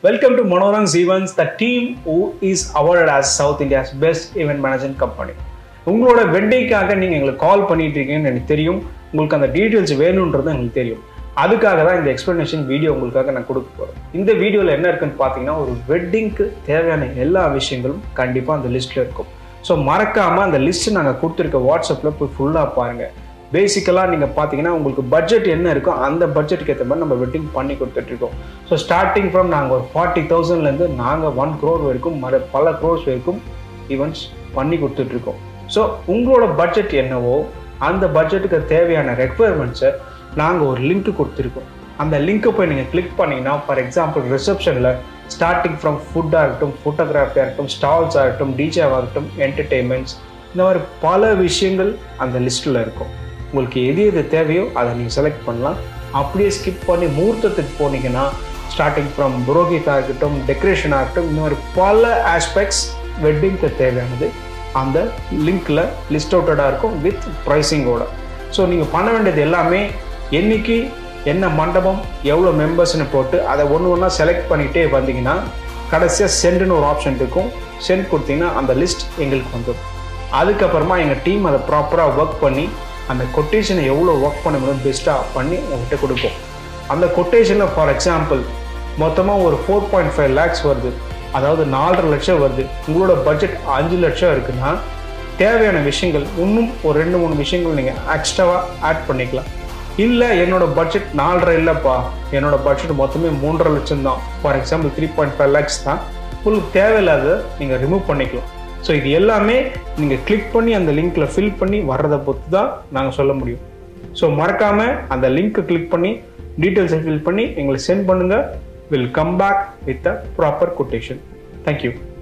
Welcome to Monorang's Events, the team who is awarded as South India's best event management company. உங்களோட வெட்டிங்காக நீங்கள் எங்களுக்கு கால் பண்ணிட்டு இருக்கீங்கன்னு எனக்கு தெரியும் உங்களுக்கு அந்த டீட்டெயில்ஸ் வேணுன்றது எங்களுக்கு தெரியும் அதுக்காக தான் இந்த எக்ஸ்ப்ளனேஷன் வீடியோ உங்களுக்காக நான் கொடுக்க போகிறேன் இந்த வீடியோவில் என்ன இருக்குன்னு பார்த்தீங்கன்னா ஒரு வெட்டிங்க்கு தேவையான எல்லா விஷயங்களும் கண்டிப்பாக அந்த லிஸ்ட்டில் இருக்கும் ஸோ மறக்காமல் அந்த லிஸ்ட்டு நாங்கள் கொடுத்துருக்க வாட்ஸ்அப்பில் போய் ஃபுல்லாக பாருங்கள் பேசிக்கலாக நீங்கள் பார்த்தீங்கன்னா உங்களுக்கு பட்ஜெட் என்ன இருக்கோ அந்த பட்ஜெட்டுக்கு ஏற்ற மாதிரி நம்ம வெட்டிங் பண்ணி கொடுத்துட்ருக்கோம் ஸோ ஸ்டார்டிங் ஃப்ரம் நாங்கள் ஒரு ஃபார்ட்டி தௌசண்ட்லேருந்து நாங்கள் ஒன் க்ரோர் வரைக்கும் மற பல க்ரோர்ஸ் வரைக்கும் ஈவெண்ட்ஸ் பண்ணி கொடுத்துட்ருக்கோம் ஸோ உங்களோட பட்ஜெட் என்னவோ அந்த பட்ஜெட்டுக்கு தேவையான ரெக்குவயர்மெண்ட்ஸை நாங்கள் ஒரு லிங்க் கொடுத்துருக்கோம் அந்த லிங்க்கை போய் நீங்கள் கிளிக் பண்ணிங்கன்னா ஃபார் எக்ஸாம்பிள் ரிசப்ஷனில் ஸ்டார்டிங் ஃப்ரம் ஃபுட்டாக இருக்கட்டும் ஃபோட்டோகிராஃபியாக இருக்கட்டும் ஸ்டால்ஸ் ஆகட்டும் டிஜேவாக இருக்கட்டும் என்டர்டெயின்மெண்ட்ஸ் இந்த மாதிரி பல விஷயங்கள் அந்த லிஸ்ட்டில் இருக்கும் உங்களுக்கு எது எது தேவையோ அதை நீங்கள் செலக்ட் பண்ணலாம் அப்படியே ஸ்கிப் பண்ணி முகூர்த்தத்துக்கு போனீங்கன்னா ஸ்டார்டிங் ஃப்ரம் புரோகிதாக இருக்கட்டும் டெக்கரேஷனாக இருக்கட்டும் இந்த மாதிரி பல ஆஸ்பெக்ட்ஸ் வெட்டிங்க்கு தேவையானது அந்த லிங்க்கில் லிஸ்ட் அவுட்டடாக இருக்கும் வித் ப்ரைஸிங்கோட ஸோ நீங்கள் பண்ண வேண்டியது எல்லாமே என்னைக்கு என்ன மண்டபம் எவ்வளோ மெம்பர்ஸ்னு போட்டு அதை ஒன்று ஒன்றா செலக்ட் பண்ணிகிட்டே வந்தீங்கன்னா கடைசியாக சென்டுன்னு ஒரு ஆப்ஷன் இருக்கும் சென்ட் கொடுத்தீங்கன்னா அந்த லிஸ்ட் எங்களுக்கு வந்துடும் அதுக்கப்புறமா எங்கள் டீம் அதை ப்ராப்பராக ஒர்க் பண்ணி அந்த கொட்டேஷனை எவ்வளோ ஒர்க் பண்ண முடியும் பெஸ்ட்டாக பண்ணி உங்கள்கிட்ட கொடுப்போம் அந்த கொட்டேஷனில் ஃபார் எக்ஸாம்பிள் மொத்தமாக ஒரு ஃபோர் பாயிண்ட் ஃபைவ் லேக்ஸ் வருது அதாவது நாலரை லட்சம் வருது உங்களோட பட்ஜெட் அஞ்சு லட்சம் இருக்குன்னா தேவையான விஷயங்கள் இன்னும் ஒரு ரெண்டு மூணு விஷயங்கள் நீங்கள் எக்ஸ்ட்ராவாக ஆட் பண்ணிக்கலாம் இல்லை என்னோட பட்ஜெட் நாலரை இல்லைப்பா என்னோட பட்ஜெட் மொத்தமே மூன்றரை லட்சம் தான் for example three point five lakhs தான் உங்களுக்கு தேவையில்லாத நீங்கள் ரிமூவ் பண்ணிக்கலாம் ஸோ இது எல்லாமே நீங்கள் கிளிக் பண்ணி அந்த லிங்க்கில் ஃபில் பண்ணி வர்றதை பொறுத்து தான் நாங்கள் சொல்ல முடியும் ஸோ மறக்காமல் அந்த லிங்க்கை கிளிக் பண்ணி டீட்டெயில்ஸை ஃபில் பண்ணி எங்களுக்கு சென்ட் பண்ணுங்கள் will come back with a proper quotation thank you